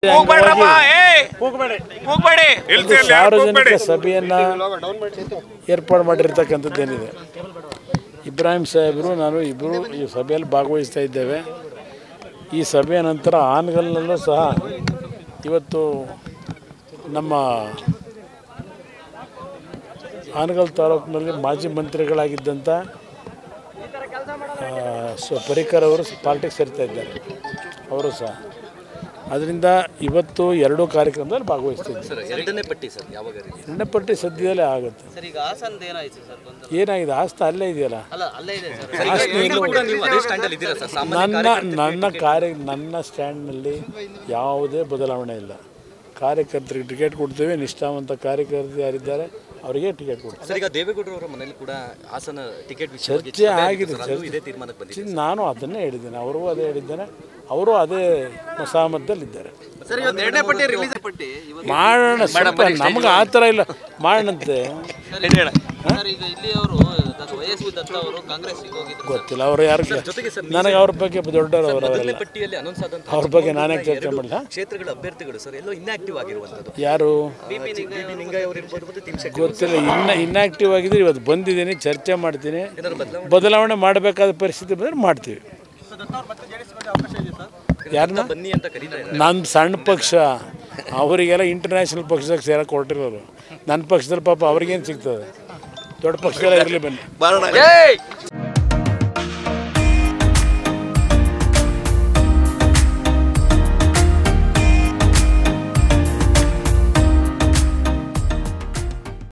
ಕೂಗ್ಬೇಡ್ರಪ್ಪ ಏ ಕೂಗ್ಬೇಡಿ ಒಂದು ಸಾರ್ವಜನಿಕ ಸಭೆಯನ್ನು ಏರ್ಪಾಡು ಮಾಡಿರ್ತಕ್ಕಂಥದ್ದೇನಿದೆ ಇಬ್ರಾಹಿಂ ಸಾಹೇಬರು ನಾನು ಇಬ್ಬರು ಈ ಸಭೆಯಲ್ಲಿ ಭಾಗವಹಿಸ್ತಾ ಇದ್ದೇವೆ ಈ ಸಭೆಯ ನಂತರ ಆನಗಲ್ನಲ್ಲೂ ಸಹ ಇವತ್ತು ನಮ್ಮ ಆನಗಲ್ ತಾಲೂಕಿನಲ್ಲಿ ಮಾಜಿ ಮಂತ್ರಿಗಳಾಗಿದ್ದಂಥ ಆ, ಸ ಪರಿಕರ್ ಅವರು ಪಾಲಿಟಿಕ್ಸ್ ಸೇರ್ತಾ ಇದ್ದಾರೆ ಅವರು ಸಹ ಅದರಿಂದ ಇವತ್ತು ಎರಡೂ ಕಾರ್ಯಕ್ರಮದಲ್ಲಿ ಭಾಗವಹಿಸ್ತಿದ್ದೆ ಸರ್ ಎರಡನೇ ಪಟ್ಟಿ ಸರ್ ಯಾವಾಗ ಎರಡನೇ ಪಟ್ಟಿ ಸದ್ಯದಲ್ಲೇ ಆಗುತ್ತೆ ಸರ್ ಈಗ ಹಾಸನ್ದು ಏನಾಯ್ತು ಸರ್ ಗೊಂದಲ ಏನಾಗಿದೆ ಆಸ್ತ ಅಲ್ಲೇ ಇದೆಯಲ್ಲ ಅಲ್ಲ ಅಲ್ಲೇ ಇದೆ ಸರ್ ಈಗಲೂ ಕೂಡ ನೀವು ಅದೇ ಸ್ಟ್ಯಾಂಡಲ್ಲಿ ಇದ್ದೀರಾ ಸರ್ ಸಾಮಾನ್ಯ ನನ್ನ ನನ್ನ ಕಾರ್ಯ ನನ್ನ ಸ್ಟ್ಯಾಂಡ್ನಲ್ಲಿ ಯಾವುದೇ ಬದಲಾವಣೆ ಇಲ್ಲ ಕಾರ್ಯಕರ್ತರಿಗೆ ಟಿಕೆಟ್ ಕೊಡ್ತೇವೆ ನಿಷ್ಠಾವಂತ ಕಾರ್ಯಕರ್ತರು ಯಾರಿದ್ದಾರೆ ಅವರಿಗೆ ಟಿಕೆಟ್ ಕೊಡ್ತೀವಿ ಸರ್ ಈಗ ದೇವೇಗೌಡರು ಅವರ ಮನೇಲಿ ಕೂಡ ಹಾಸನ ಟಿಕೆಟ್ ವಿಷಯವಾಗಿ ಚರ್ಚೆ ಸಭೆ ಆಗಿದೆ, ಆಗಿತ್ತು ಸರ್. ಅಲ್ಲೂ ಚರ್ಚೆ. ಇದೇ ತೀರ್ಮಾನಕ್ಕೆ ಬಂದಿದೆ ನಾನು ಅದನ್ನೇ ಹೇಳಿದ್ದೇನೆ ಅವರು ಅದೇ ಹೇಳಿದ್ದೇನೆ ಅವರು ಅದೇ ಸಹಮತದಲ್ಲಿದ್ದಾರೆ ಸರ್ ಇವತ್ತು ಎರಡನೇ ಪಟ್ಟಿ ರಿಲೀಸ್ ಪಟ್ಟಿ ಇವತ್ತು ಮಾಡೋಣ ಸ್ವಲ್ಪ ನಮ್ಗೆ ಆ ಥರ ಇಲ್ಲ ಮಾಡೋಣಂತೆ ಸರ್ ಈಗ ಇಲ್ಲಿ ಅವರು ವೈ ಎಸ್ ವಿ ದತ್ತ ಅವರು ಕಾಂಗ್ರೆಸ್ಗೆ ಹೋಗಿದ್ರು ಗೊತ್ತಿಲ್ಲ ಅವರು ಯಾರಿಗೆ ಜೊತೆಗೆ ಸರ್ ನನಗೆ ಅವ್ರ ಬಗ್ಗೆ ದೊಡ್ಡವರು ಅವರು ಮೊದಲನೇ ಅವರೆಲ್ಲ ಪಟ್ಟಿಯಲ್ಲಿ ಅನೌನ್ಸ್ ಆದಂತ ಅವ್ರ ಬಗ್ಗೆ ನಾನೇ ಚರ್ಚೆ ಮಾಡಿಲ್ಲ ಕ್ಷೇತ್ರಗಳ ಅಭ್ಯರ್ಥಿಗಳು ಸರ್ ಎಲ್ಲೋ ಇನ್ಆಕ್ಟಿವ್ ಆಗಿರುವಂತದ್ದು ಯಾರು ಬಿ ಪಿ ನಿಂಗಯ್ಯ ಅವರು ಇರ್ಬೋದು ಮತ್ತೆ ತಿಮ್ಸೆಟ್ಟಿ ಗೊತ್ತಿಲ್ಲ ಇನ್ನ ಇನ್ಆಕ್ಟಿವ್ ಆಗಿದ್ರೆ ಇವತ್ತು ಬಂದಿದ್ದೀನಿ ಚರ್ಚೆ ಮಾಡ್ತೀನಿ ಏನಾದ್ರು ಬದಲಾವಣೆ ಬದಲಾವಣೆ ಮಾಡಬೇಕಾದ ಪರಿಸ್ಥಿತಿ ಬಂದರೆ ಮಾಡ್ತೀವಿ ಯಾರನ್ನ ಬನ್ನಿ ಅಂತ ಕರೀತಾ ಇದ್ದಾರೆ ನನ್ನ ಸಣ್ಣ ಪಕ್ಷ ಅವರಿಗೆಲ್ಲ ಇಂಟರ್ನ್ಯಾಷನಲ್ ಪಕ್ಷದಾಗ ಸೇರಕ್ಕೆ ಹೊರಟಿರೋರು ನನ್ನ ಪಕ್ಷದಲ್ಲಿ ಪಾಪ ಅವ್ರಿಗೇನು ಸಿಗ್ತದೆ ದೊಡ್ಡ ಪಕ್ಷದಲ್ಲ ಇರಲಿ ಬನ್ನಿ